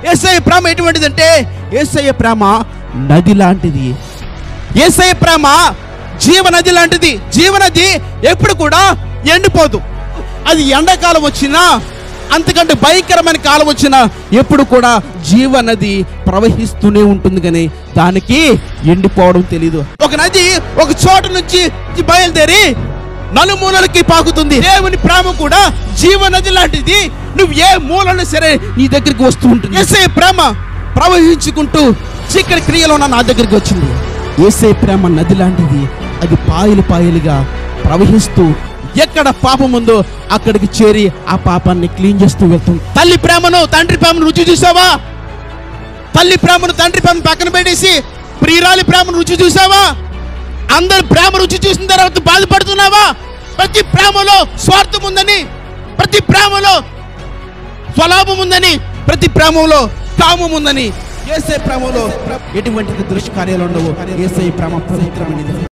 ఏసయ్య ప్రేమ ఎటువంటిదంటే ఏసయ్య ప్రేమ నది లాంటిది ఏసయ్య ప్రేమ జీవనది లాంటిది జీవనది ఎప్పుడు కూడా ఎండిపోదు అది ఎండాకాలం వచ్చినా అంతకంటే భయంకరమైన కాలం వచ్చినా ఎప్పుడు కూడా జీవనది ప్రవహిస్తూనే ఉంటుంది కానీ దానికి ఎండిపోవడం తెలియదు ఒక నది ఒక చోట నుంచి బయలుదేరి నలుమూలలకి పాకుతుంది దేవుని ప్రేమ కూడా జీవనది లాంటిది నువ్వు ఏ మూలను సరే నీ దగ్గరికి వస్తూ ఉంటుంది ఏసే ప్రేమ ప్రవహించుకుంటూ చీకటి క్రియలో ఉన్న నా దగ్గరికి వచ్చింది ఏసే ప్రేమ నది లాంటిది అది పాయలు పాయలుగా ప్రవహిస్తూ ఎక్కడ పాపం ఉందో అక్కడికి చేరి ఆ పాపాన్ని క్లీన్ చేస్తూ వెళ్తుంది తల్లి ప్రేమను తండ్రి ప్రేమను రుచి చూసావా తల్లి ప్రేమను తండ్రి ప్రేమను పక్కన పెట్టేసి ప్రియురాలి ప్రేమను రుచి చూసావా అందరి ప్రేమ రుచి చూసిన తర్వాత బాధపడుతున్నావా ప్రతి ప్రేమలో స్వార్థం ఉందని ప్రతి ప్రేమలో స్వలాభం ఉందని ప్రతి ప్రేమలో కామం ఉందని ఏసే ప్రేమలో ఎటువంటి దృశ్య కార్యాలు ఉండవు ఏసే ప్రేమ పవిత్రమైనది